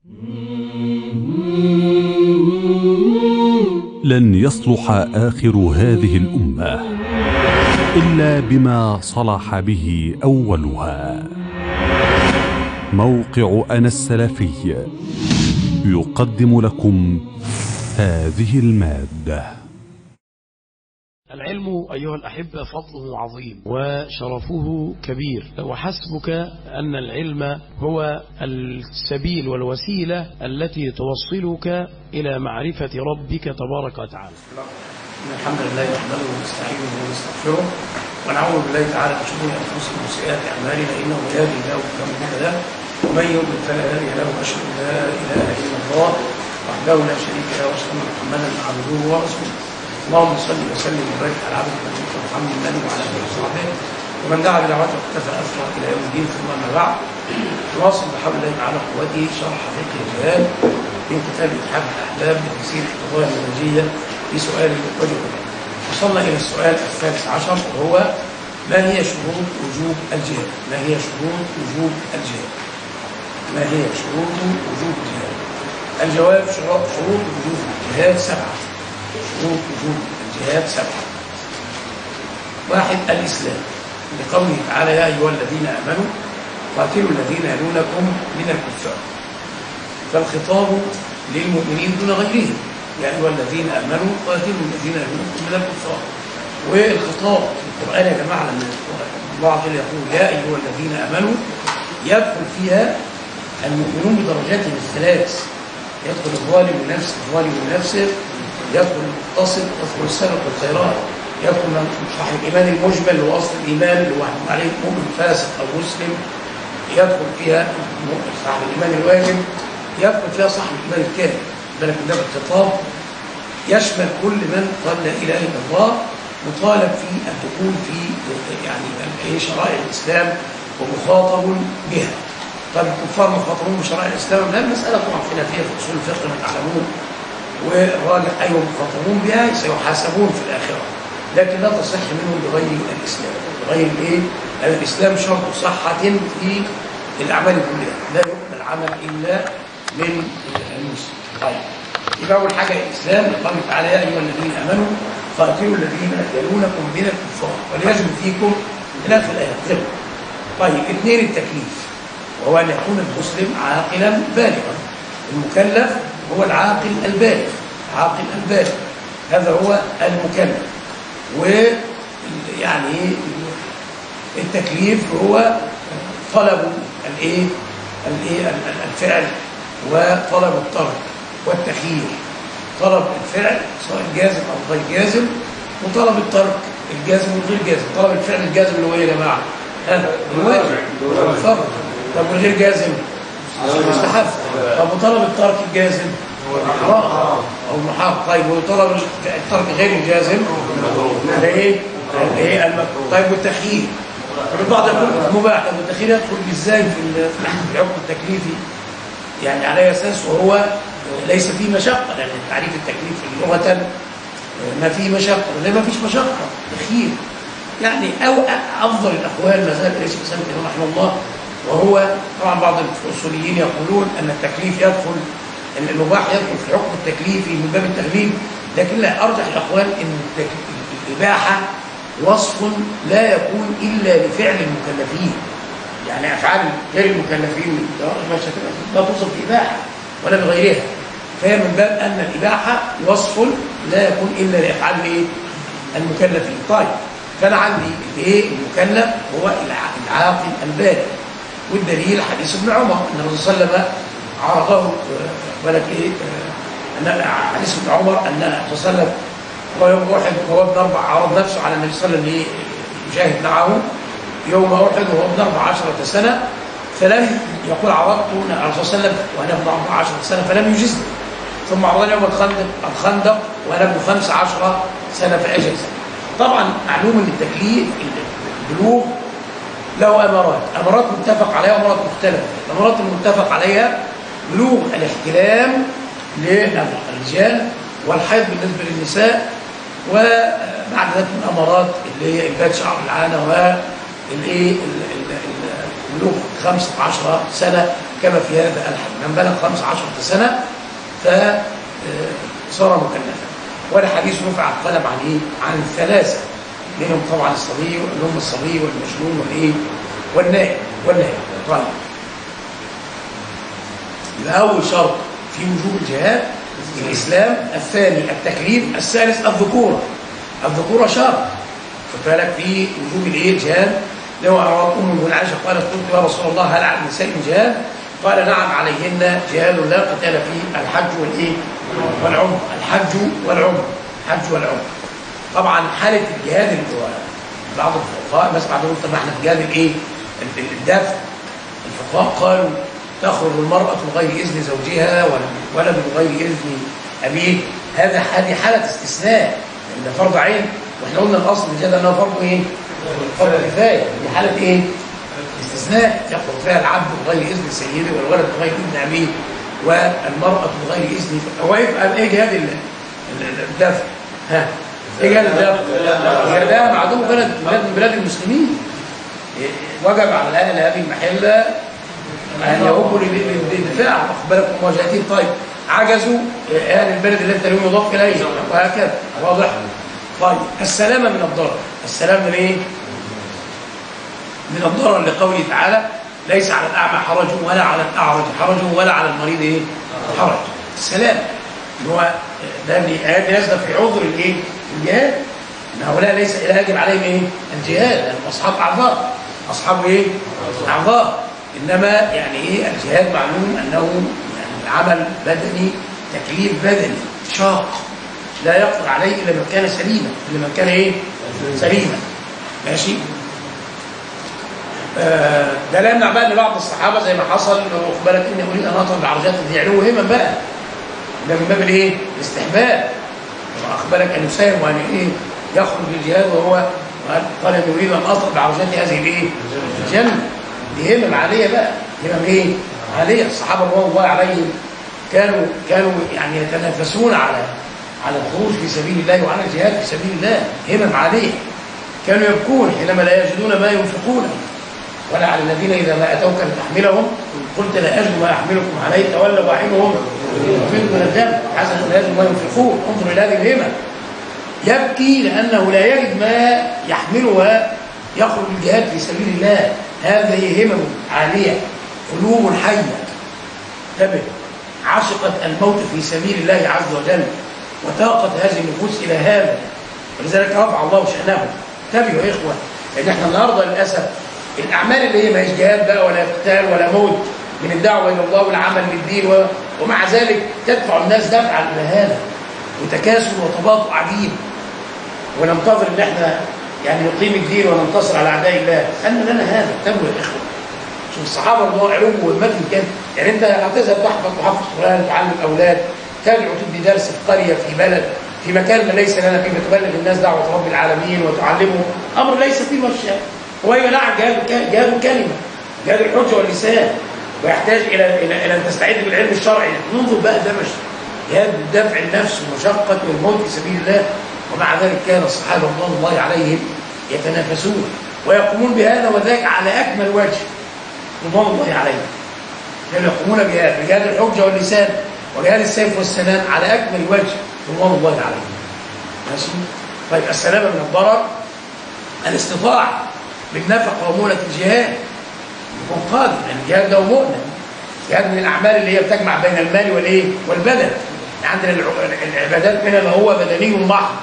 لن يصلح آخر هذه الأمة إلا بما صلح به أولها موقع أنا السلفي يقدم لكم هذه المادة العلم أيها الأحبة فضله عظيم وشرفه كبير وحسبك أن العلم هو السبيل والوسيلة التي توصلك إلى معرفة ربك تبارك وتعالى إن الحمد لله نحمده ونستعينه ونستغفره ونعوذ بالله تعالى من شرور انفسنا وسيئات اعمالنا انه من يهده الله فلا مضل له ومن يضلل فلا هادي له واشهد ان لا اله الا الله وحده لا شريك له واشهد ان محمدا عبده ورسوله اللهم صل وسلم وبارك على عبدك ونبيك محمد وعلى اله وصحبه ومن دعا بدعوته واقتفى اثره الى يوم الدين ثم اما بعد نواصل بحول الله تعالى قوته شرح فقه الجهاد من كتاب اتحاد الاحلام لتفسير القضايا المنهجيه في سؤال وجوب وصلنا إلى السؤال الثالث عشر وهو ما هي شروط وجوب الجهاد؟ ما هي شروط وجوب الجهاد؟ ما هي شروط وجوب الجهاد؟ الجواب شروط وجوب الجهاد سبعة شروط وجوب الجهاد سبعة واحد الإسلام لقوله تعالى يا أيها الذين آمنوا قاتلوا الذين يلونكم من الكفار فالخطاب للمؤمنين دون غيرهم يا أيها الذين آمنوا قاتلوا الذين يلونكم من الكفار والخطاب في القرآن يا جماعة لما الله عز وجل يقول يا أيها الذين آمنوا يدخل فيها المؤمنون بدرجاتهم الثلاث يدخل الظالم لنفسه الظالم لنفسه يدخل المقتصد يدخل السابق بالخيرات يدخل صاحب الإيمان المجمل اللي هو أصل الإيمان اللي هو عليه مؤمن فاسق أو مسلم يدخل فيها صاحب الإيمان الواجب يدخل فيها صاحب الإيمان الكامل بالك من ده الخطاب يشمل كل من قال لا اله الا الله مطالب في الدخول في يعني شرائع الاسلام ومخاطب بها. طب الكفار مخاطبون بشرائع الاسلام؟ لا المساله طبعا خلافيه في اصول الفقه ما تعلمون والراجح ايوه مخاطبون بها سيحاسبون في الاخره. لكن لا تصح منهم بغير الاسلام، بغير الايه؟ الاسلام شرط صحه في الاعمال كلها، لا يقبل عمل الا من المسلم. طيب يبقى اول حاجه الاسلام قال تعالى يا ايها الذين امنوا قاتلوا الذين يلونكم من الكفار وليجب فيكم الى اخر الايه طيب اثنين التكليف وهو ان يكون المسلم عاقلا بالغا المكلف هو العاقل البالغ عاقل البالغ هذا هو المكلف ويعني التكليف هو طلب الايه الايه الفعل وطلب الترك والتخيير طلب الفعل سواء جازم او غير جازم وطلب الترك الجازم والغير جازم طلب الفعل الجازم اللي هو ايه يا جماعه ها الواجب الفرض طب والغير جازم مستحب طب وطلب الترك الجازم حرام او محرم طيب وطلب الترك غير الجازم ده ايه ايه المكروه طيب والتخيير البعض يقول مباح طب والتخيير يدخل ازاي في الحكم التكليفي يعني على اساس وهو ليس فيه مشقة لأن تعريف التكليف لغة ما فيه مشقة ولا ما فيش مشقة تخيير يعني أو أفضل الأقوال ما زال ليس الإسلام رحمه الله وهو طبعا بعض الأصوليين يقولون أن التكليف يدخل أن المباح يدخل في حكم التكليف من باب التغليب لكن لا أرجح الأقوال أن الإباحة وصف لا يكون إلا لفعل المكلفين يعني أفعال غير المكلفين لا توصف بإباحة ولا بغيرها فهي من باب أن الإباحة وصف لا يكون إلا لأفعال إيه؟ المكلفين طيب فأنا عندي الإيه المكلف هو العاقل البالغ والدليل حديث ابن عمر أن الرسول صلى الله عليه وسلم عرضه بالك إيه أن حديث ابن عمر أن الرسول صلى الله عليه وسلم هو يوم أحد وهو ابن أربع عرض نفسه على النبي صلى الله عليه وسلم يجاهد معه يوم أحد وهو ابن أربع عشرة سنة فلم يقول عرضت على الرسول صلى الله عليه وسلم وانا ابن 14 سنه فلم يجزني ثم عرضني يوم الخندق الخندق وانا ابن 15 سنه فاجز طبعا معلوم ان التكليف البلوغ له امارات امارات متفق عليها وامارات مختلفه الامارات المتفق عليها بلوغ الاحتلام للرجال والحيض بالنسبه للنساء وبعد ذلك من الامارات اللي هي انبات شعر العانه والايه بلوغ 15 سنة كما في هذا الحديث من بلغ 15 سنة فصار مكلفا ولا حديث رفع القلم عن ايه؟ عن الثلاثة منهم طبعا الصبي اللي هم الصبي والمجنون والايه؟ والنائم والنائم طيب يبقى أول شرط في وجوب الجهاد الإسلام الثاني التكليف الثالث الذكورة الذكورة شرط خد بالك في وجوب الايه الجهاد لو أراد أم المؤمنين عائشة قالت قلت يا رسول الله هل على النساء جهاد؟ قال نعم عليهن جهاد لا قتال فيه الحج والايه؟ والعمر الحج والعمر الحج والعمر طبعا حالة الجهاد اللي هو بعض الفقهاء ناس بعضهم طب ما احنا في جهاد الايه؟ الدفع الفقهاء قالوا تخرج المرأة بغير إذن زوجها والولد بغير إذن أبيه هذا هذه حالة استثناء لأن ده فرض عين واحنا قلنا الأصل في الجهاد أنه فرض إيه؟ فرض كفاية دي حالة إيه؟ استثناء يخرج فيها العبد بغير إذن سيده والولد بغير إذن أبيه والمرأة بغير إذن هو يبقى إيه جهاد ال- ال- الدفع؟ ها؟ إيه جهاد الدفع؟ هي ده معدوم بلد بلد من بلاد المسلمين وجب على أهل هذه المحلة أن يوقوا للدفاع واخد بالك مواجهتين طيب عجزوا أهل البلد اللي أنت اليوم يضاف إليه وهكذا واضح طيب السلامة من الضرر السلام من إيه؟ من الضرر لقوله تعالى ليس على الأعمى حرج ولا على الأعرج حرج ولا على المريض إيه؟ حرج السلام اللي هو ده اللي آيات نازلة في عذر الإيه؟ الجهاد إن هؤلاء ليس لا يجب عليهم إيه؟ الجهاد لأنهم أصحاب أعذار أصحاب إيه؟ أعذار إنما يعني إيه الجهاد معلوم أنه يعني عمل بدني تكليف بدني شاق لا يقدر عليه إلا من كان سليما إلا من كان إيه؟ سليما ماشي آه، ده لا يمنع بقى ان بعض الصحابه زي ما حصل واخد بالك اني اريد ان اطلب العرجات دي علو همم بقى ده من باب الايه؟ الاستحباب واخد بالك ان يساهم وان ايه؟ يخرج للجهاد وهو قال اني اريد ان اطلب بعرجات هذه الايه؟ الجنه دي همم عاليه بقى همم ايه؟ عاليه الصحابه رضوان الله عليهم كانوا كانوا يعني يتنافسون على على الخروج في سبيل الله وعلى الجهاد في سبيل الله همم عاليه كانوا يبكون حينما لا يجدون ما ينفقونه ولا على الذين إذا ما أتوك لتحملهم قلت لا أجد ما أحملكم عليه تولوا واحدهم يفيض من الدم حسن لا يجد ما ينفقون انظر إلى هذه الهمة يبكي لأنه لا يجد ما يحملها يخرج الجهاد في سبيل الله هذه همم عالية قلوب حية انتبه عشقت الموت في سبيل الله عز وجل وتاقت هذه النفوس إلى هذا ولذلك رفع الله شأنهم انتبهوا يا إخوة لأن احنا النهارده للأسف الأعمال اللي هي ما هيش جهاد بقى ولا قتال ولا موت من الدعوة إلى الله والعمل للدين و... ومع ذلك تدفع الناس دفعا إلى هذا وتكاسل وتباطؤ عجيب وننتظر إن احنا يعني نقيم الدين وننتصر على أعداء الله أن لنا هذا انتبهوا يا إخوة شوف الصحابة رضي الله عنهم وهمتهم كان يعني أنت هتذهب تحفظ تحفظ قرآن تعلم الأولاد تدعو تدي درس في قرية في بلد في مكان ما ليس لنا فيه بتبلغ الناس دعوة رب العالمين وتعلمهم أمر ليس فيه وشة هو أيوة نعم جهاد الك- جهاد الكلمة جهاد الحجة واللسان ويحتاج إلى إلى إلى أن تستعد بالعلم الشرعي ننظر بقى ده مش جهاد دفع النفس ومشقة والموت في سبيل الله ومع ذلك كان الصحابة رضوان الله عليهم يتنافسون ويقومون بهذا وذاك على أكمل وجه رضوان الله عليهم كانوا يقومون بهذا بجهاد الحجة واللسان وجهاد السيف والسنان على أكمل وجه رضوان الله عليهم ماشي طيب السلامة من الضرر الاستطاعة بالنفق ومولة الجهاد يكون قادر يعني الجهاد له مؤنة الجهاد من الأعمال اللي هي بتجمع بين المال والإيه والبدن عندنا الع- العبادات منها ما هو بدني محض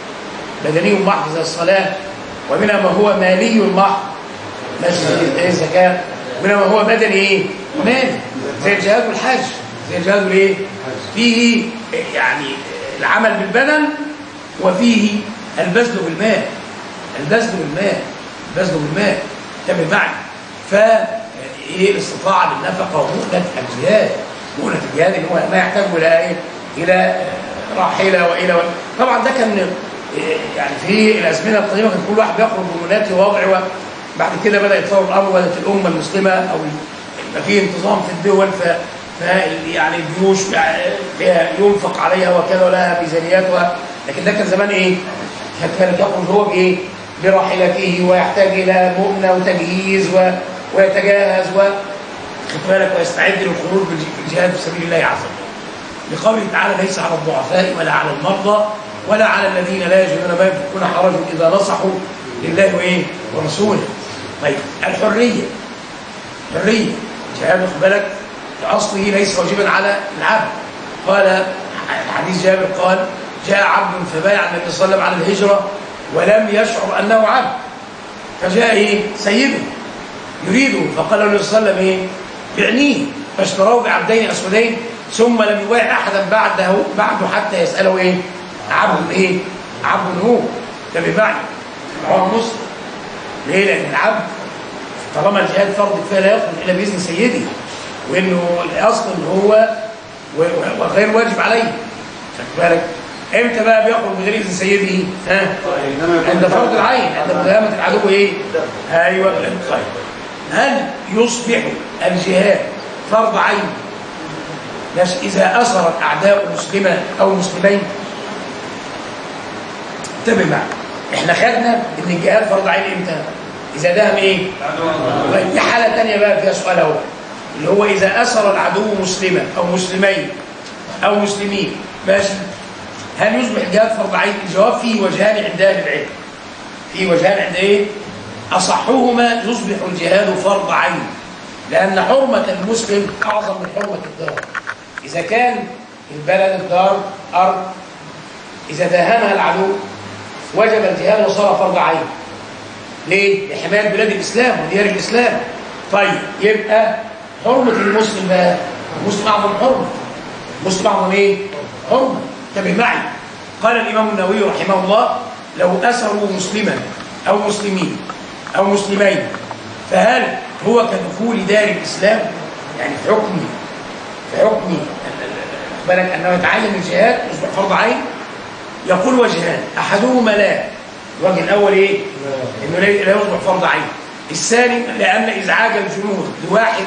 بدني محض زي الصلاة ومنها ما هو مالي محض ماشي زي الزكاة ومنها ما هو بدني إيه مالي زي الجهاد والحج زي الجهاد والإيه فيه يعني العمل بالبدن وفيه البذل بالمال البذل بالمال البذل بالمال تم معي ف ايه الاستطاعه بالنفقه ومؤنه الجهاد مؤنه الجهاد اللي هو ما يحتاج الى ايه؟ الى راحله والى طبعا ده كان إيه يعني في الازمنه القديمه كان كل واحد بيخرج بمناته ووضعه بعد كده بدا يتطور الامر وبدات الامه المسلمه او يبقى في انتظام في الدول ف ف يعني الجيوش فيها ينفق عليها وكذا ولها ميزانياتها لكن ده كان زمان ايه؟ كان يخرج هو بايه؟ براحلته ويحتاج الى مؤنه وتجهيز و... ويتجهز و... خد بالك ويستعد للخروج بالج- بالجهاد في سبيل الله عز وجل لقوله تعالى ليس على الضعفاء ولا على المرضى ولا على الذين لا يجدون ما ينفقون حرج اذا نصحوا لله وايه ورسوله طيب الحريه حريه جهاد خد بالك اصله ليس واجبا على العبد قال حديث جابر قال جاء عبد فبايع النبي صلى الله عليه وسلم على الهجره ولم يشعر انه عبد فجاء ايه سيده يريده فقال له النبي صلى الله عليه وسلم ايه بعنيه فاشتروه بعبدين اسودين ثم لم يبايع احدا بعده بعده حتى يساله ايه عبد ايه عبد هو ده بمعنى رواه مسلم ليه لان العبد طالما الجهاد فرض كفايه لا يخرج الا باذن سيدي وانه الاصل ان هو و- وغير واجب عليه خدت بالك امتى بقى بيخرج بغير اذن سيده ها عند فرض العين عند مداهمه العدو ايه ايوه طيب هل يصبح الجهاد فرض عين بس اذا اثرت اعداء مسلمه او مسلمين انتبه معي احنا خدنا ان الجهاد فرض عين امتى اذا دهم ايه طيب دي حاله ثانيه بقى فيها سؤال اهو اللي هو اذا اسر العدو مسلما او مسلمين او مسلمين ماشي هل يصبح الجهاد فرض عين الجواب فيه وجهان عند اهل العلم فيه وجهان عند ايه اصحهما يصبح الجهاد فرض عين لان حرمه المسلم اعظم من حرمه الدار اذا كان البلد الدار ارض اذا داهمها العدو وجب الجهاد وصار فرض عين ليه؟ لحماية بلاد الإسلام وديار الإسلام طيب يبقى حرمة المسلم بقى المسلم أعظم حرمة المسلم أعظم إيه؟ حرمة انتبه معي قال الإمام النووي رحمه الله لو أسروا مسلما أو مسلمين أو مسلمين فهل هو كدخول دار الإسلام يعني في حكم في حكم خد بالك أنه يتعين الجهاد يصبح فرض عين يقول وجهان أحدهما لا الوجه الأول إيه؟ إنه لا لا يصبح فرض عين الثاني لأن إزعاج الجنود لواحد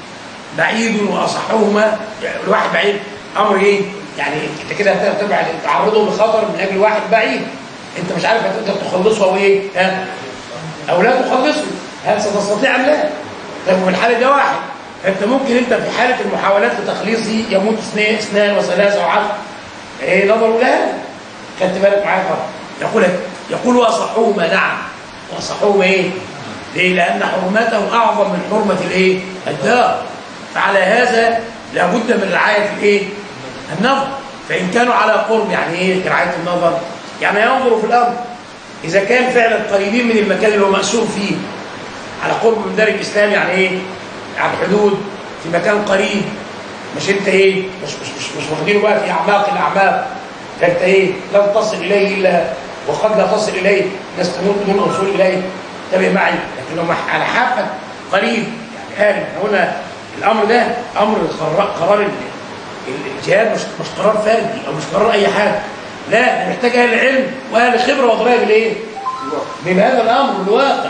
بعيد وأصحهما يعني الواحد بعيد أمر إيه؟ يعني أنت كده هتبقى تعرضه لخطر من أجل واحد بعيد أنت مش عارف هتقدر تخلصه أو إيه؟ ها؟ أو لا تخلصه هل ستستطيع أم لا؟ طيب وفي الحالة ده واحد فأنت ممكن أنت في حالة المحاولات لتخليصه يموت اثنين اثنان وثلاثة وعشرة إيه نظروا لهذا خدت بالك معايا طبعا يقول يقول واصحهما نعم واصحهما ايه ليه لان حرمته اعظم من حرمه الايه الدار فعلى هذا لابد من رعايه الايه النظر فان كانوا على قرب يعني ايه رعايه النظر يعني ينظروا في الامر اذا كان فعلا قريبين من المكان اللي هو مأسور فيه على قرب من دار الاسلام يعني ايه على الحدود في مكان قريب مش انت ايه مش مش مش, مش واخدينه بقى في اعماق الاعماق فانت ايه لن تصل اليه الا وقد لا تصل اليه ناس تموت بدون الوصول اليه انتبه معي لكن لو على حافه قريب يعني قال هنا الامر ده امر قرار, قرار ال- ال- الجهاد مش مش قرار فردي او مش قرار اي حاجه لا ده محتاج اهل علم واهل خبره ودرايه بالايه؟ بهذا الامر الواقع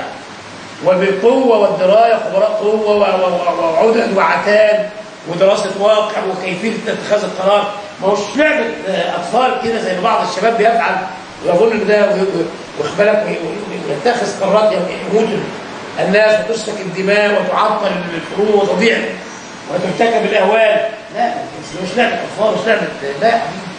وبالقوه والدرايه خبراء قوه و- و- و- وعدد وعتاد ودراسه واقع وكيفيه اتخاذ القرار ما هوش لعبه آه، اطفال كده زي ما بعض الشباب بيفعل ويظن ان ده وي- وي- واخد بالك وي- وي- ويتخذ قرارات يموت الناس وتسفك الدماء وتعطل الحروب وتضيع وترتكب الاهوال لا مش مش لعبه اطفال مش لعبه لا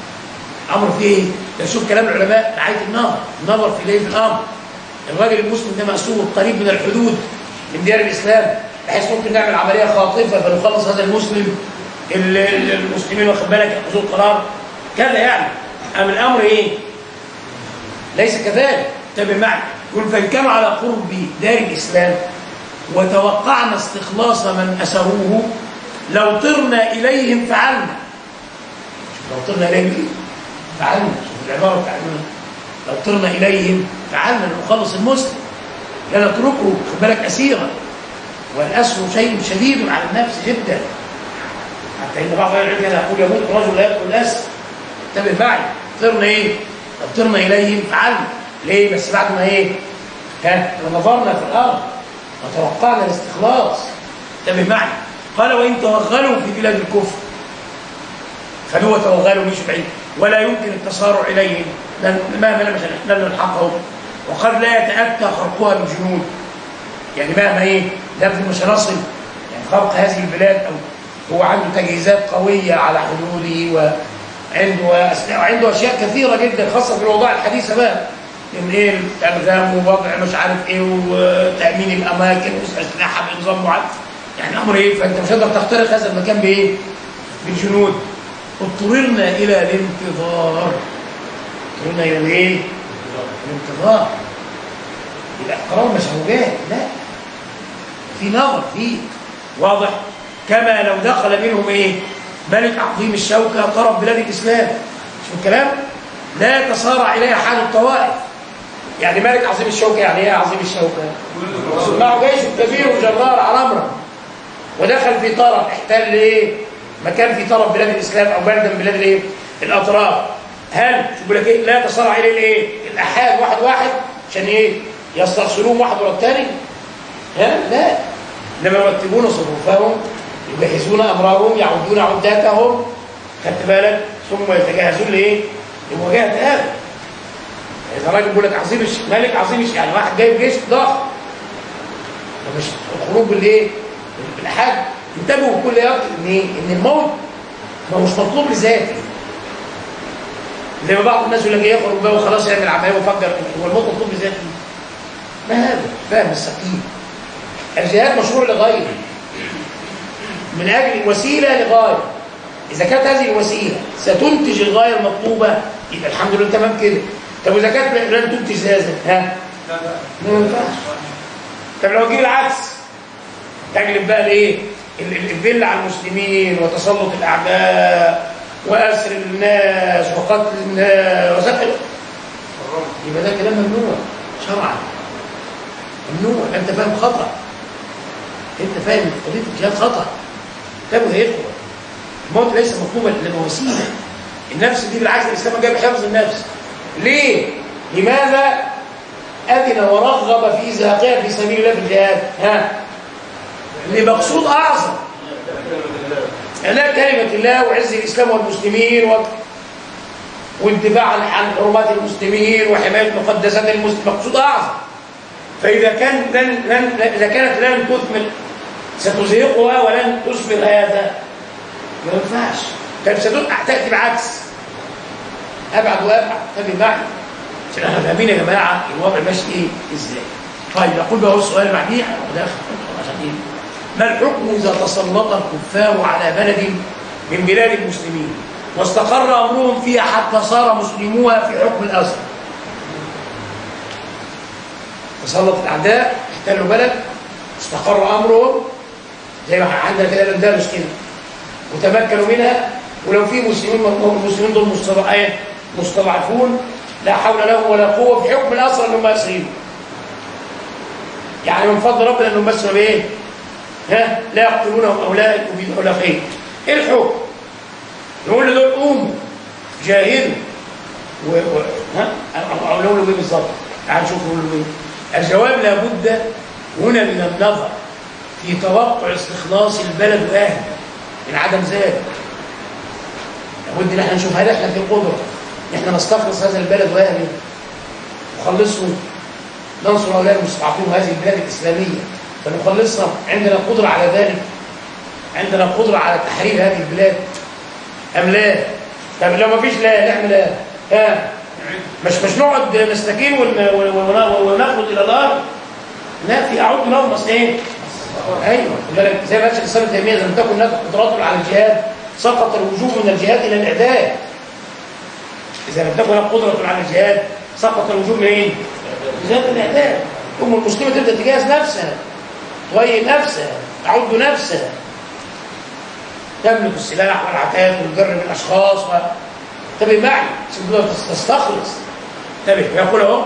امر فيه ايه؟ ده شوف كلام العلماء رعايه النظر النظر في الايه في الامر الراجل المسلم ده مأسور قريب من الحدود من ديار الاسلام بحيث ممكن نعمل عمليه خاطفه فنخلص هذا المسلم ال- ال- المسلمين واخد بالك ياخذوا القرار كذا يعني أم الامر ايه؟ ليس كذلك انتبه معي يقول فان كانوا على قرب دار الاسلام وتوقعنا استخلاص من اسروه لو طرنا اليهم فعلنا شوف لو طرنا اليهم إيه؟ فعلنا شوف العباره بتاعتنا لو طرنا اليهم فعلنا نخلص المسلم لا نتركه خد بالك اسيرا والاسر شيء شديد على النفس جدا حتى ان بعض اهل العلم يقول يموت رجل لا يقتل الاسر انتبه معي طرنا ايه؟ لو طرنا اليهم فعلنا ليه؟ بس بعد ما ايه؟ ها ونظرنا في الارض وتوقعنا الاستخلاص انتبه معي قال وان توغلوا في بلاد الكفر خلوه توغلوا مش بعيد ولا يمكن التسارع اليهم لن مهما لم لن نلحقهم وقد لا يتاتى خرقها بالجنود يعني مهما ايه لازم مش هنصل يعني خلق هذه البلاد او هو عنده تجهيزات قويه على حدوده وعنده أسلحة وعنده اشياء كثيره جدا خاصه في الاوضاع الحديثه بقى ان ايه الالغام ووضع مش عارف ايه وتامين الاماكن واسلحه بنظام معين يعني امر ايه فانت مش هتقدر تخترق هذا المكان بايه؟ بالجنود اضطررنا الى الانتظار اضطررنا الى الايه؟ الانتظار يبقى قرار مش هوجات لا في نظر فيه واضح كما لو دخل منهم ايه ملك عظيم الشوكه قرب بلاد الاسلام شوف الكلام لا يتصارع اليها حال الطوائف يعني ملك عظيم الشوكه يعني ايه عظيم الشوكه معه جيش كبير وجبار على امره ودخل في طرف احتل ايه مكان في طرف بلاد الاسلام او بلد من بلاد الايه الاطراف هل شوف لك ايه لا يتصارع اليه الايه الاحاد واحد واحد عشان ايه يستخسروهم واحد ورا الثاني ها لا انما يرتبون صفوفهم يجهزون امرهم يعدون عداتهم خدت بالك ثم يتجهزون لايه لمواجهه هذا اذا راجل بيقول لك عظيم الش- ملك عظيم الش- يعني واحد جايب جيش ضخم مش الخروج بالايه بالاحاد انتبهوا كل يوم ان إيه؟ ان الموت ما هوش مطلوب لذاته زي ما بعض الناس يقول لك ايه يخرج بقى وخلاص يعمل عمليه ويفجر هو الموت مطلوب لذاته ما هذا فهم السقيم الجهاد مشروع لغايه من اجل وسيله لغايه اذا كانت هذه الوسيله ستنتج الغايه المطلوبه يبقى الحمد لله تمام كده طب واذا كانت لن تنتج هذا ها ما ينفعش طب لو جه العكس تجلب بقى الايه ال- ال- الذل على المسلمين وتسلط الاعداء واسر الناس وقتل الناس وسفك يبقى ده كلام ممنوع شرعا ممنوع انت فاهم خطا انت فاهم قضيه الجهاد خطا انتبهوا يا اخوه الموت ليس مطلوبا انما وسيله النفس دي بالعكس الاسلام جاي بحفظ النفس ليه لماذا اذن ورغب في زهقها في سبيل الله في الجهاد ها لمقصود اعظم اعلاء كلمه الله وعز الاسلام والمسلمين و... والدفاع عن عن حرمات المسلمين وحمايه مقدسات المسلمين مقصود اعظم فاذا كان لن لن اذا كانت لن تثمر ستزهقها ولن تثمر هذا ما ينفعش طيب ستبقى تاتي بعكس ابعد وابعد تابع معي عشان احنا فاهمين يا جماعه الوضع ماشي ايه ازاي طيب يقول بقى هو السؤال اللي بعديه وداخل عشان ايه ما الحكم اذا تسلط الكفار على بلد من بلاد المسلمين واستقر امرهم فيها حتى صار مسلموها في حكم الاسر تسلط الاعداء احتلوا بلد استقر امرهم زي ما عندنا كده الاندلس كده وتمكنوا منها ولو في مسلمين المسلمين دول مستضعفين مستضعفون لا حول لهم ولا قوه في حكم الاسرى اللي هم اسرين يعني من فضل ربنا انهم بس بايه؟ ها لا يقتلونهم او لا يبيدون ولا خير ايه الحكم؟ نقول لدول قوموا جاهدوا و... و... ها او نقول له ايه بالظبط؟ تعال نشوف نقول له ايه الجواب لابد هنا من النظر في توقع استخلاص البلد واهله من عدم ذلك لابد ان احنا نشوف هل احنا في قدره ان احنا نستخلص هذا البلد واهله نخلصه ننصر هؤلاء المستضعفين هذه البلاد الاسلاميه فنخلصها عندنا قدره على ذلك عندنا قدره على تحرير هذه البلاد ام لا طب لو ما فيش لا نعمل ايه ها مش مش نقعد نستكين ون- ون- ون- ونخرج الى الارض لا في اعود لهم اصل ايه ايوه خد بالك زي ما قال الاسلام ابن تيميه لم تكن هناك قدرات على الجهاد سقط الوجوب من الجهاد الى الاعداد اذا لم تكن هناك قدره على الجهاد سقط الوجوب من ايه؟ من الاعداد ام المسلمه تبدا تجهز نفسها تهيئ نفسها تعد نفسها تملك السلاح والعتاد والجر من الاشخاص و... انتبه معي عشان تقدر تستخلص انتبه يقول اهو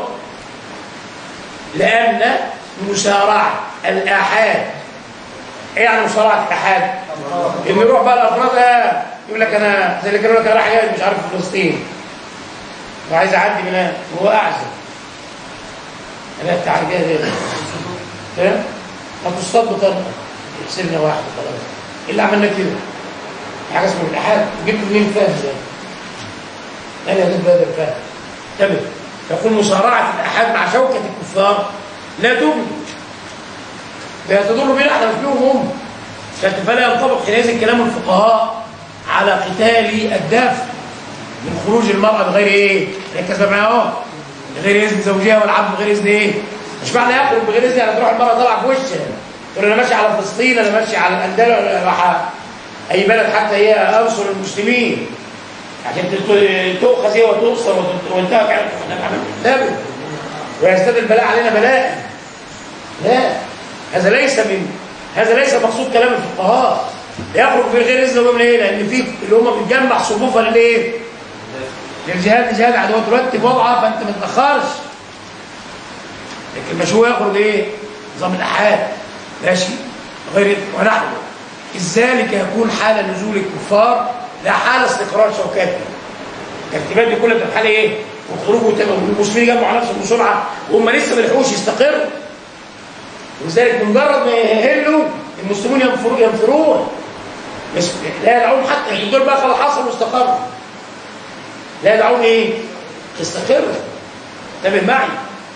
لان مسارعه الاحاد ايه يعني مسارعه الاحاد؟ ان يروح بقى الافراد آه، يقول لك انا زي اللي كانوا يقول لك انا رايح جاي مش عارف في فلسطين وعايز اعدي من هنا وهو اعزل انا تعالى جاي ليه؟ فاهم؟ هتصطاد بطريقه سيبنا واحد خلاص إيه اللي عملنا كده حاجه اسمها الالحاد جبت منين الفهم ده؟ انا جبت بهذا الفهم انتبه يقول مصارعه الاحاد مع شوكه الكفار لا تبني لا تضر بنا احنا مش بيهم هم شفت فلا ينطبق حينئذ كلام الفقهاء على قتال الدافع من خروج المرأة بغير ايه؟ ركز بقى معايا اهو بغير اذن زوجها والعبد بغير اذن ايه؟ مش معنى يخرج بغير اذن يعني تروح المرأة طالعة في وشها تقول انا ماشي على فلسطين انا ماشي على الاندلس ولا راح اي بلد حتى هي انصر المسلمين عشان تت- تؤخذ هي وتؤسر وتت- وانتهى كلام لا ويزداد البلاء علينا بلاء لا هذا ليس من هذا ليس مقصود كلام الفقهاء يخرج في غير اذن الامم ليه؟ لان في اللي هم بتجمع صفوفها للايه؟ للجهاد لجهاد عدو ترتب وضعها فانت ما تتاخرش لكن مش هو يخرج ايه؟ نظام الاحاد ماشي غير ونحوه إذ ذلك يكون حال نزول الكفار لا حال استقرار شوكاتهم الترتيبات دي كلها بتبقى حال ايه؟ والخروج والت- والمسلمين يجمعوا على نفسهم بسرعه وهم لسه ما لحقوش يستقروا ولذلك بمجرد ما يهلوا المسلمون ينفرون ينفرون بس لا يدعون حتى دول بقى خلاص حصل واستقروا لا يدعون ايه؟ يستقروا انتبه معي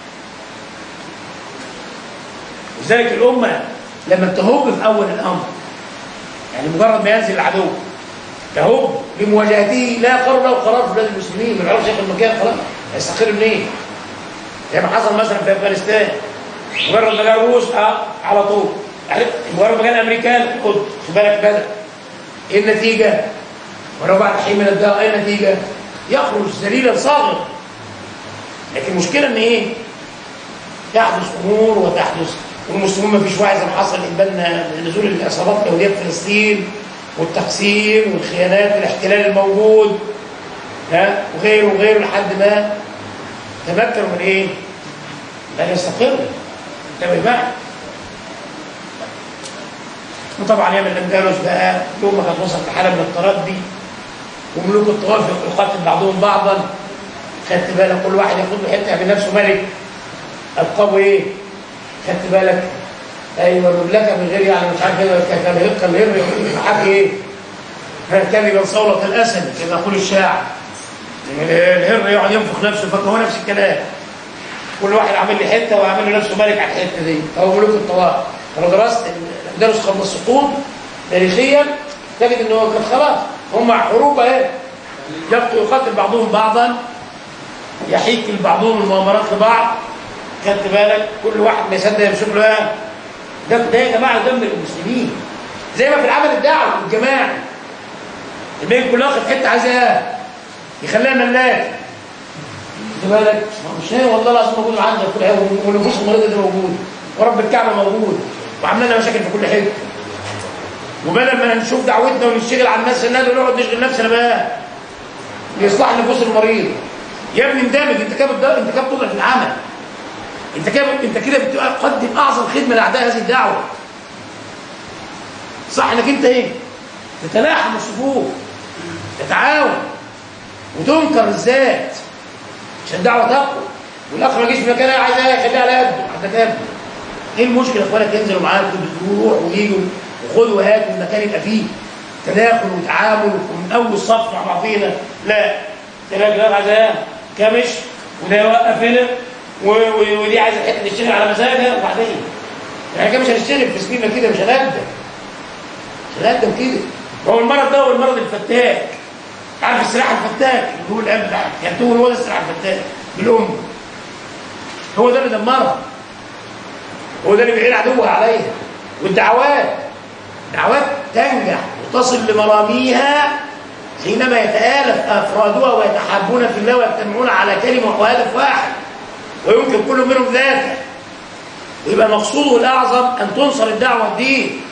لذلك الامه لما تهب في اول الامر يعني مجرد ما ينزل العدو تهب بمواجهته لا قرار له قرار في بلاد المسلمين ما يعرفش ياخد المكان خلاص هيستقر منين؟ زي ما حصل مثلا في افغانستان مجرد ما جاء الروس اه على طول عرفت مجرد ما جاء الامريكان خد خد بالك بدا ايه النتيجه؟ ولو بعد حين من الدهر ايه النتيجه؟ يخرج ذليلا صاغر لكن المشكله ان ايه؟ تحدث امور وتحدث والمسلمون ما فيش وعي زي ما حصل قبلنا نزول العصابات اليهوديه في فلسطين والتقسيم والخيانات والاحتلال الموجود ها وغيره وغيره لحد ما تمكنوا من ايه؟ ان يستقروا انتبه معي وطبعا يعمل الاندلس بقى يوم ما كانت وصلت لحاله من التردي وملوك الطوائف يقاتل بعضهم بعضا خدت بالك كل واحد ياخد له حته يعمل نفسه ملك القبو ايه؟ خدت بالك؟ ايوه المملكه من غير يعني مش عارف ايه كان هيبقى الهر حاجه ايه؟ كذبا صولة الاسد كما يقول الشاعر الهر يقعد ينفخ نفسه فهو نفس الكلام كل واحد عامل لي حته وعامل له نفسه ملك على الحته دي هو ملوك الطوائف لو درست الاندلس قبل السقوط تاريخيا تجد ان هو كان خلاص هم حروب اهي يقتل يقاتل بعضهم بعضا يحيك بعضهم المؤامرات لبعض خدت بالك كل واحد ما يصدق يمسك له ايه ده ده يا جماعه دم المسلمين زي ما في العمل الدعوي الجماعي الميل كلها واخد حته عايزه ايه يخليها ملاك خد بالك مش هي والله العظيم موجود عندنا في كل حته والنفوس المريضه دي موجود ورب الكعبه موجود وعامله لنا مشاكل في كل حته وبدل ما نشوف دعوتنا ونشتغل على الناس الناس ونقعد نشغل نفسنا بقى لاصلاح نفوس المريض يا ابني اندمج انت كده بتض- انت كده بتضعف العمل انت كده انت كده بتقدم اعظم خدمه لاعداء هذه الدعوه صح انك انت ايه تتلاحم الصفوف تتعاون وتنكر الذات عشان الدعوه تقوى والاخ ما يجيش في مكانها عايز يخليها على قده عندك قده ايه المشكله اخوانك ينزلوا معاك ويروحوا ويجوا وخدوا وهاتوا المكان يبقى فيه تداخل وتعامل ومن اول صف مع بعضينا لا تلاقي ده عايز ايه كمش وده يوقف هنا و- و- ودي عايزه حته تشتغل على مزاجها وبعدين يعني كده مش هنشتغل في سنيننا كده مش هنقدم مش هنقدم كده هو المرض ده هو المرض الفتاك عارف السلاح الفتاك اللي هو الاب ده يعني هو هو ده السلاح الفتاك بالام هو ده اللي دمرها هو ده اللي بيعين عدوها عليها والدعوات دعوات تنجح وتصل لمراميها حينما يتآلف أفرادها ويتحابون في الله ويجتمعون على كلمة وهدف واحد ويمكن كل منهم ذاته ويبقى مقصوده الأعظم أن تنصر الدعوة الدين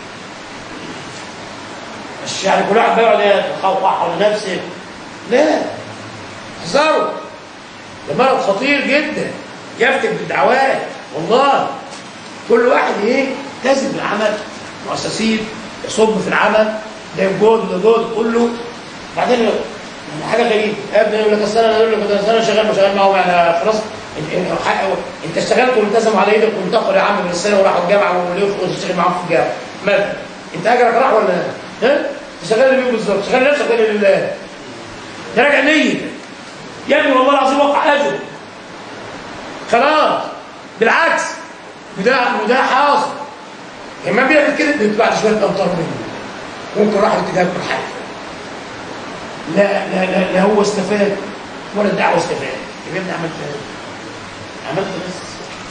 مش يعني كل واحد بيقعد يتخوع على نفسه لا احذروا ده مرض خطير جدا يفتك بالدعوات والله كل واحد ايه كذب العمل مؤسسين يصب في العمل ده جهد وده جهد كله بعدين يعني حاجه غريبه يا ابني يقول لك اصل انا يقول لك أصل انا شغال شغال معاهم يعني خلاص انت- انت حق- انت اشتغلت والتزموا على ايدك وانتقلوا يا عم من السنه وراحوا الجامعه واليوم تشتغل معاهم في الجامعه ماذا؟ انت اجرك راح ولا لا؟ ها؟ انت شغال لمين بالظبط؟ شغال نفسك ولا لله؟ ده راجع نيه يا ابني والله العظيم وقع اجر خلاص بالعكس وده وده حاصل لما بيعمل كده بيبقى بعد شويه امطار منه ممكن راح اتجاه الحاجه لا لا لا لا هو استفاد ولا الدعوه استفاد يبقى يا ابني عملت ايه؟ عملت بس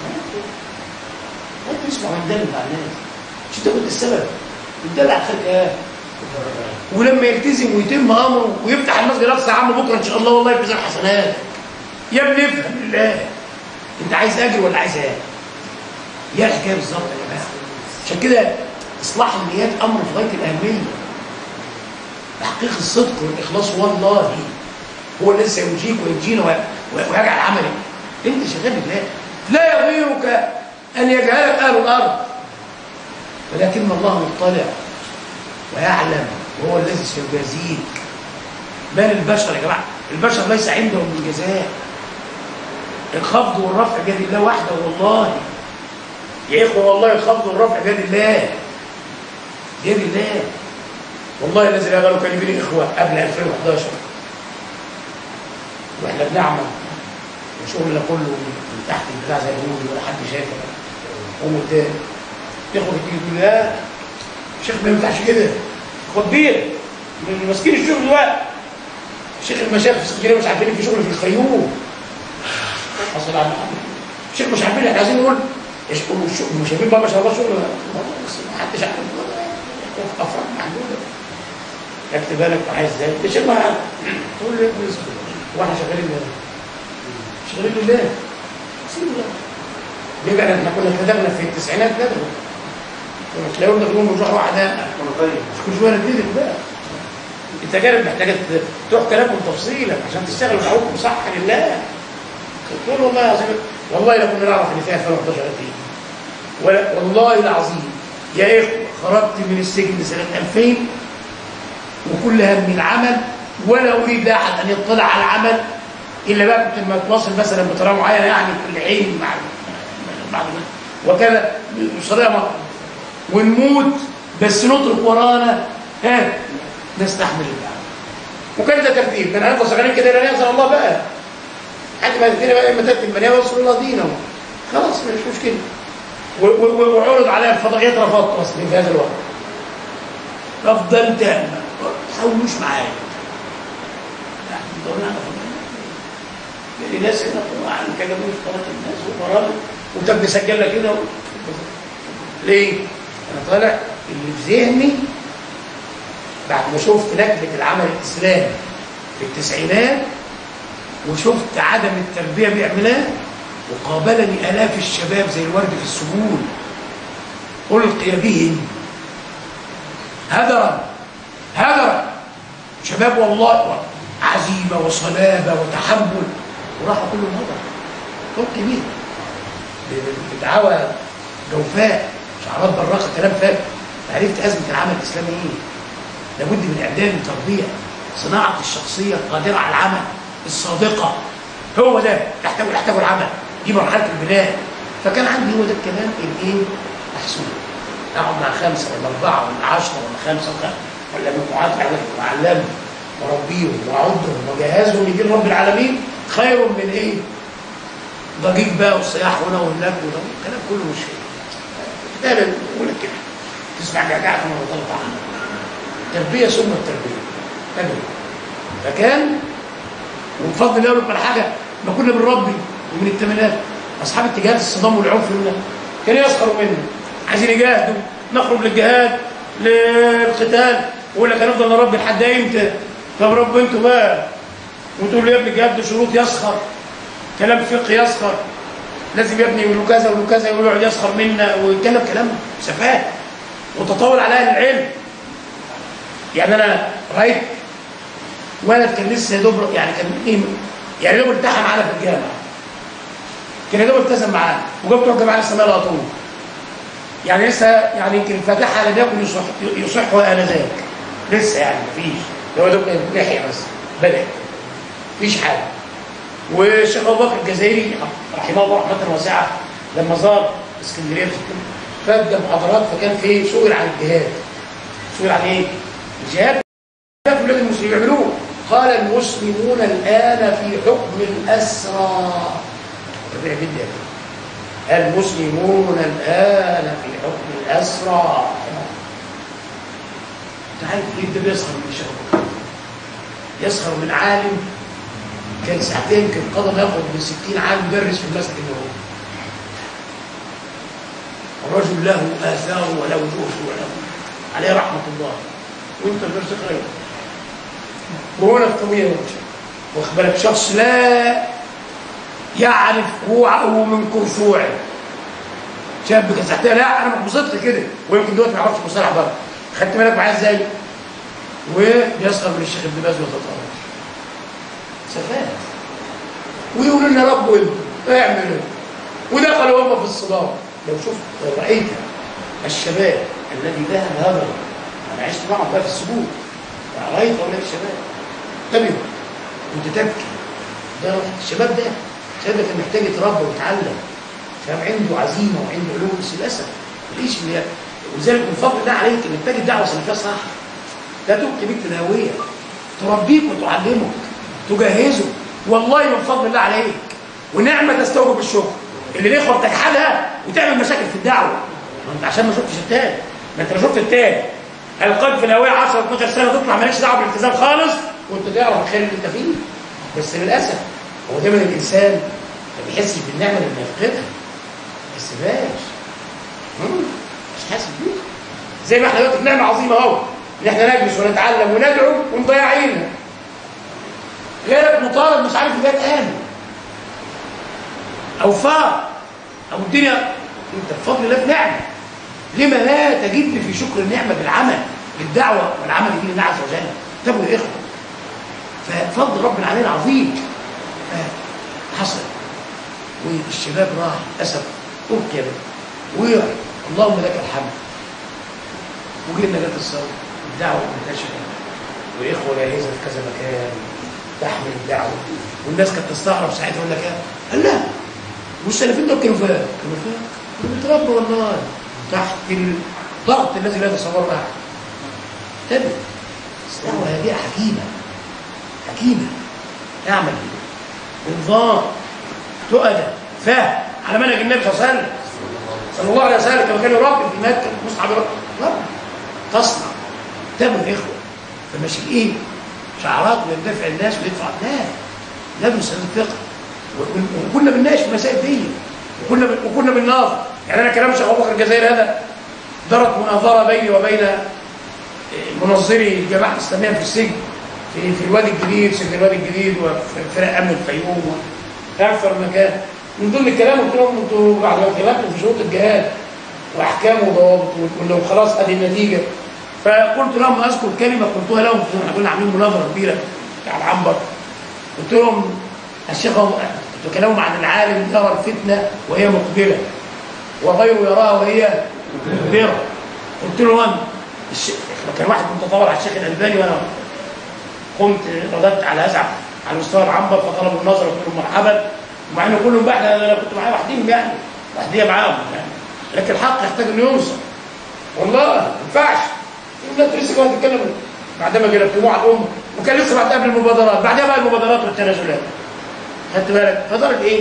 انت اسمع مندل مع الناس مش انت كنت السبب الدلع على خلق ايه ولما يلتزم ويتم امره ويفتح المسجد الاقصى يا عم بكره ان شاء الله والله يجزاك حسنات يا ابني افهم لله انت عايز اجر ولا عايز ايه؟ هي الحكايه بالظبط يا جماعه عشان كده اصلاح النيات امر في غايه الاهميه تحقيق الصدق والاخلاص والله هو الذي سينجيك وينجينا و- ويجعل عملك انت شغال بالله لا يغيرك ان يجهلك اهل الارض ولكن الله مطلع ويعلم وهو الذي سيجازيك بل البشر يا جماعه البشر ليس عندهم من جزاء الخفض والرفع بيد الله وحده والله يا اخوه والله الخفض والرفع بيد الله بيد الله والله الذي لا غيره كان لي اخوه قبل 2011 واحنا بنعمل وشغلنا كله من تحت البتاع زي ما بيقولوا ولا حد شايفه قوم قدام تاخد تيجي تقول لا الشيخ ما ينفعش كده خد بيه من ماسكين الشغل دلوقتي شيخ المشايخ في اسكندريه مش عارفين في شغل في الفيوم حصل على الشيخ مش عارفين احنا عايزين نقول ايش قولوا الشغل مش شايفين بقى ما شاء الله شغل بس ما حدش عارف افراد محدوده اكتب بالك معايا ازاي الشيخ ما عارف تقول له يا ابني اسكت واحنا شغالين لله شغالين لله سيب الله ليه بقى احنا كنا كتبنا في التسعينات ندعو كنا تلاقوا لنا يوم نروح واحده مش كل شويه ندير بقى التجارب محتاجه تحكى لكم تفصيلا عشان تشتغلوا معاكم صح لله تقول والله العظيم والله لو كنا نعرف ان فيها 2011 دي ولا والله العظيم يا اخوه خرجت من السجن سنه 2000 وكل هم العمل ولا اريد احد ان يطلع على العمل الا بقى كنت لما اتواصل مثلا بطريقه معينه يعني كل عين مع بعض وكذا بطريقه مع- ونموت بس نترك ورانا ها نستحمل العمل وكان ده ترتيب كان هنفضل شغالين كده لا ينزل الله بقى حتى ما الدنيا بقى اما تكتب من يوصل الله دينه خلاص مش مشكله و- و- و- وعرض عليها الفضائيات رفضت اصلا في هذا الوقت رفضا تاما ما تحاولوش معايا لا دورنا على فضائيات يعني ناس هنا طبعا كلموني في قناه الناس وبرامج وتم مسجل لك كده و- ليه؟ انا طالع اللي في ذهني بعد ما شفت نكبه العمل الاسلامي في التسعينات وشفت عدم التربيه بيعملها وقابلني الاف الشباب زي الورد في السجون القي بهم هدرا هدرا شباب والله عزيمه وصلابه وتحمل وراحوا كلهم هدرا القي بهم بدعاوى جوفاء شعارات براقه كلام فارغ عرفت ازمه العمل الاسلامي ايه لابد من اعداد وتربيه صناعه الشخصيه القادره على العمل الصادقه هو ده يحتاج يحتاج العمل دي مرحله البناء فكان عندي هو ده الكلام الايه محسوب اقعد مع خمسه ولا اربعه ولا عشره ولا خمسه ولا ولا مجموعات معلم واربيهم واعدهم واجهزهم لدين رب العالمين خير من ايه؟ ضجيج بقى والصياح هنا واللب وده الكلام كله مش ده بقول لك كده تسمع جعجعه من وطلع عنها تربيه ثم التربيه تربيه فكان وبفضل الله لكم حاجه ما كنا بنربي ومن الثمانينات اصحاب الاتجاهات الصدام والعنف هنا كانوا يسخروا منا عايزين يجاهدوا نخرج للجهاد للقتال ويقول لك هنفضل نربي لحد امتى؟ طب ربوا انتوا بقى وتقول له يا ابني الجهاد ده شروط يسخر كلام فقه يسخر لازم يا ابني يقولوا كذا ويقولوا كذا ويقعد يسخر منا ويتكلم كلام سفاه وتطاول على اهل العلم يعني انا رايت ولد كان لسه يا دوب يعني كان ايه يعني يا دوب التحم معانا في الجامعه كان يا دوب التزم معانا وجاب بتوع الجامعه لسه مالها طول يعني لسه يعني يمكن الفاتحه لم يكن يصح يصحها انذاك لسه يعني مفيش هو دوب لحيه بس بدا مفيش حاجه والشيخ ابو بكر الجزائري رحمه الله رحمه واسعه لما زار اسكندريه في فادى محاضرات فكان في سئل عن الجهاد سئل عن ايه؟ الجهاد ده في بلاد المسلمين يعملوه قال المسلمون الان في حكم الاسرى ربيع جدا المسلمون الآن في حكم الأسرى انت عارف ليه ده بيسخر من الشباب يسخر من عالم كان ساعتين كان قدر ياخد من 60 عالم مدرس في المسجد النبوي الرجل له آثار وله جهد وله عليه رحمة الله وانت غير تقرأ وهنا الطبيعي واخد بالك شخص لا يعرف كوعه من كرشوعه شاب كان ساعتها لا انا مبسوط كده ويمكن دلوقتي ما يعرفش مصطلح بقى خدت بالك معايا ازاي وبيسخر من الشيخ ابن باز ويتطاول سفاهه ويقولوا لنا رب وانت اعمل ودخلوا هم في الصدام لو شفت لو رايت الشباب الذي ذهب هبل انا عشت معهم بقى في السجون رايت هؤلاء الشباب انتبهوا كنت تبكي ده الشباب ده الشباب ده كان محتاج يتربى ويتعلم كان عنده عزيمه وعنده علوم بس للاسف مفيش اللي ولذلك من فضل الله عليك انك تجد دعوه سلفيه صح لا تبكي بنت الهويه تربيك وتعلمك تجهزه والله من فضل الله عليك ونعمه تستوجب الشكر اللي الاخوه بتجحدها وتعمل مشاكل في الدعوه ما انت عشان ما شفتش التاني ما انت لو شفت التاني القلب في الهويه 10 12 سنه تطلع مالكش دعوه بالالتزام خالص وانت تعرف الخير اللي انت فيه بس للاسف هو دايما الانسان ما بيحسش بالنعمه اللي بيفقدها ما يحسبهاش مم. مش حاسس بيها زي ما احنا دلوقتي في نعمه عظيمه اهو ان احنا نجلس ونتعلم وندعو ومضيعينها غيرك مطالب مش عارف ازاي تامن او فار او الدنيا انت بفضل الله في نعمه لما لا تجد في شكر النعمه بالعمل بالدعوه والعمل لدين الله عز وجل تبوا يا اخوه ففضل ربنا علينا عظيم حصل والشباب راح للاسف ابكي وقع اللهم لك الحمد وجبنا جت الصوت الدعوه منتشره والاخوه جاهزه في كذا مكان تحمل الدعوه والناس كانت تستغرب ساعتها يقول لك ايه قال لا والسلفيين دول كانوا فين؟ كانوا فين؟ كانوا بيتربوا والله تحت الضغط الذي لا يتصوره احد تبع الدعوه هذه حكيمه حكيمه اعمل بنظام تؤدى فهم على منهج النبي صلى الله عليه وسلم صلى الله عليه وسلم كما كان يربي في مكه مصعب رب تصنع تبع الاخوه فمش الايه شعارات ويدفع الناس ويدفع لا ندرس الفقه وكنا بنناقش في المسائل دي وكنا وكنا بنناظر يعني انا كلام شيخ ابو بكر الجزائري هذا دارت مناظره بيني وبين منظري الجماعه الاسلاميه في السجن في في الوادي الجديد سجن الوادي الجديد وفي فرق امن الفيوم في اكثر مكان من ضمن الكلام قلت لهم انتوا بعد ما اتكلمتوا في شروط الجهاد واحكامه وضوابط ولو خلاص ادي النتيجه فقلت لهم اذكر كلمه قلتها لهم احنا كنا عاملين مناظره كبيره بتاع العنبر قلت لهم الشيخ كنت بكلمهم عن العالم يرى الفتنه وهي مقبله وغيره يراها وهي مدبره قلت له انا الشيخ كان واحد متطور على الشيخ الالباني وانا قمت رددت على ازعم على مستوى العنبر فطلبوا النظر قلت لهم مرحبا ومع انه كلهم بقى انا كنت معايا وحديهم يعني وحديه معاهم يعني لكن الحق يحتاج انه ينصر والله ما ينفعش الناس لسه كانت تتكلم بعدما جلبتموه على الامه وكان لسه بعد قبل المبادرات بعدها بقى المبادرات والتنازلات خدت بالك فضرب ايه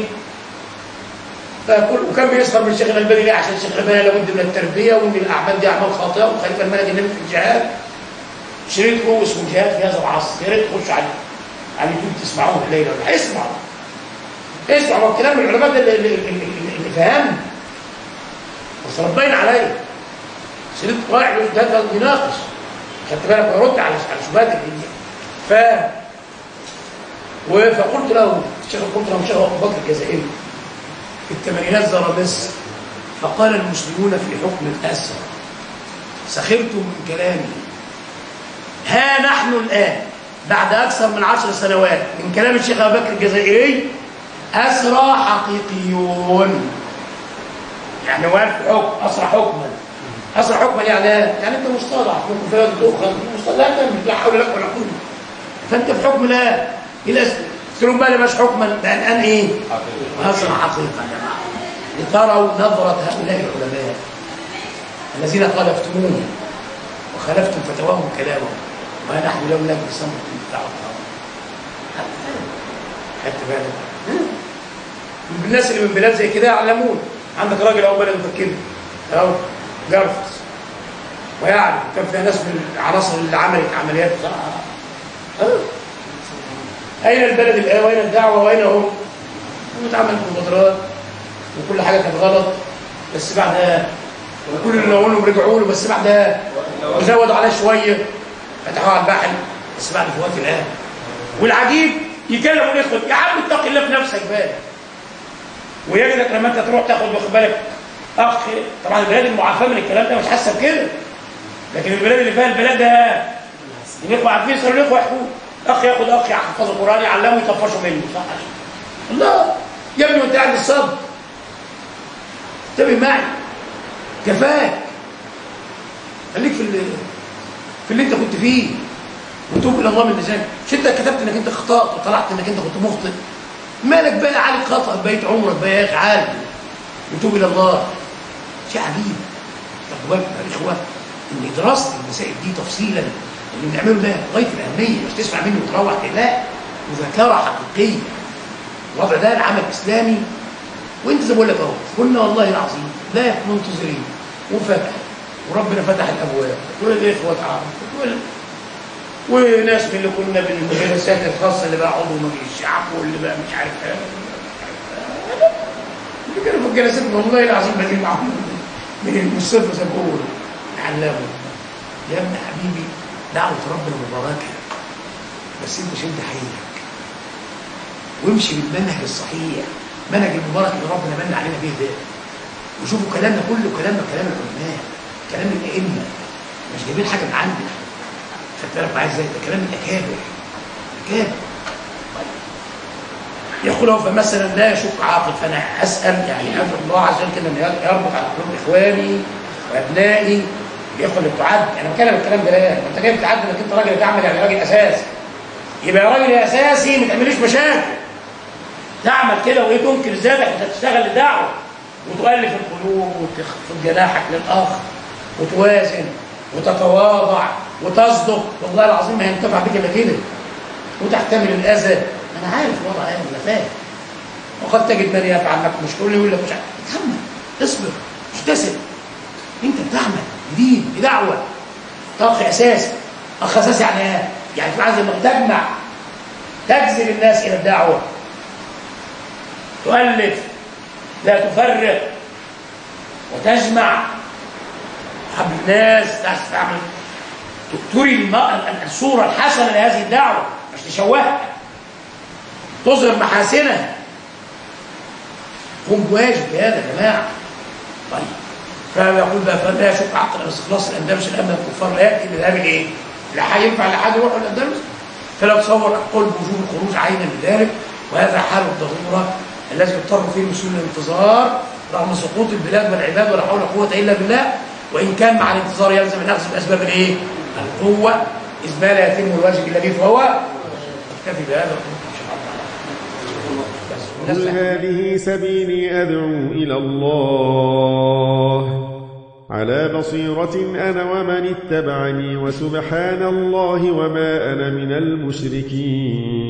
فكل وكان بيسخر من الشيخ الالباني ليه عشان الشيخ الالباني لابد من التربيه وان الاعمال دي اعمال خاطئه وخليفه المنهج النبي في الجهاد شريط له اسمه جهاد في هذا العصر يا ريت تخش على على اليوتيوب تسمعوه الليله ولا اسمعوا اسمعوا الكلام العلماء اللي, اللي, اللي, اللي فهمني وتربينا عليه شريط رايح ده بيناقش خدت بالك ويرد على على شبهات الدين ف فقلت له الشيخ قلت له الشيخ ابو بكر الجزائري في الثمانينات زار مصر فقال المسلمون في حكم الاسرى سخرتم من كلامي ها نحن الان بعد اكثر من عشر سنوات من كلام الشيخ ابو بكر الجزائري اسرى حقيقيون يعني واقف حكم اسرى حكما اسرى حكما يعني يعني انت مستضعف ممكن فيها تؤخذ مستضعف لا تعمل لا حول لك ولا قوه فانت في حكم لا الى تقولون بقى مش حكما ده الان ايه؟ اسرى حقيقه لتروا نظره هؤلاء العلماء الذين خالفتموني وخالفتم فتواهم كلامهم ما نحن لو لم نصمت بتاع خدت بالك؟ من الناس اللي من بلاد زي كده يعلمون عندك راجل اهو بلد مفكر اهو جرفس ويعرف كان فيها ناس من العناصر اللي عملت عمليات صح أه. اين البلد الان واين الدعوه واين هم واتعمل مبادرات وكل حاجه كانت غلط بس بعدها وكل اللي نقول لهم رجعوا له بس بعدها وزودوا عليه شويه فتحوها على البحر بس بعد فوات الان والعجيب يكلموا الاخوه يا عم اتق الله في نفسك بقى ويجدك لما انت تروح تاخد واخد بالك اخ طبعا البلاد المعافاه من الكلام ده مش حاسه بكده لكن البلاد اللي فيها البلاد ده الاخوه عارفين صاروا الاخوه يحكوا اخ ياخد اخ يحفظ القران يعلمه يطفشوا منه صح الله يا ابني وانت قاعد الصبر انتبه معي كفاك خليك في اللي في اللي انت كنت فيه وتوب الى الله من لسانك مش انت كتبت انك انت اخطات وطلعت انك انت كنت مخطئ مالك بقى عليك خطا بقيت عمرك بقى يا اخي عالم وتوب الى الله شيء عجيب طب بالك يا اخوه ان دراسه المسائل دي تفصيلا اللي بنعمله ده غايه الاهميه مش تسمع مني وتروح لا مذاكره حقيقيه الوضع ده العمل الاسلامي وانت زي ما بقول لك اهو كنا والله العظيم لا منتظرين وفتح وربنا فتح الابواب والاخوه تعرفوا وناس من اللي كنا بالجلسات الخاصه اللي بقى عضو مجلس الشعب واللي بقى مش عارف اللي كانوا في الجلسات والله العظيم بجيب معاهم من الصفر زي ما بقول علموا يا ابن حبيبي دعوه ربنا مباركه بس انت شد حيلك وامشي بالمنهج الصحيح منهج المبارك اللي ربنا من علينا به ده وشوفوا كلامنا كله كلامنا كلام العلماء كلام الائمه مش جايبين حاجه من عندنا خدت بالك معايا ازاي ده كلام الاكابر اكابر طيب يقول هو فمثلا لا يشك عاقل فانا اسال يعني ادعو الله عز وجل كده ان يربط على قلوب اخواني وابنائي الاخوه اللي بتعد انا بتكلم الكلام ده لا انت جاي بتعد انك انت راجل تعمل يعني راجل اساسي يبقى يا راجل يا اساسي ما تعمليش مشاكل تعمل كده وايه تنكر ذاتك انت تشتغل للدعوه وتؤلف القلوب وتخفض جناحك للاخ وتوازن وتتواضع وتصدق والله العظيم ما هينتفع بك الا كده وتحتمل الاذى انا عارف الوضع ايه انا فاهم وقد تجد من يفعل معك مش تقول لي يقول لك مش عارف اتحمل اصبر احتسب انت بتعمل بدين بدعوه اخ اساسي اخ اساسي يعني ايه؟ يعني تبقى عايز تجمع تجذب الناس الى الدعوه تؤلف لا تفرق وتجمع حب الناس تعمل تري الصورة الحسنة لهذه الدعوة مش تشوهها تظهر محاسنها قم بواجب هذا يا جماعة طيب فيقول بقى فلا يشك عقل ان استخلاص الاندلس الامن الكفار لا ياتي بذهاب الايه؟ لا هينفع لحد يروح الاندلس فلا تصور اقول بوجوب الخروج عينا لذلك وهذا حال الضروره الذي يضطر فيه المسلمون للانتظار رغم سقوط البلاد والعباد ولا حول ولا قوه الا بالله وان كان مع الانتظار يلزم الاخذ باسباب الايه؟ القوه اذ ما لا يتم الواجب الا به فهو اكتفي بهذا قل هذه سبيلي أدعو إلى الله على بصيرة أنا ومن اتبعني وسبحان الله وما أنا من المشركين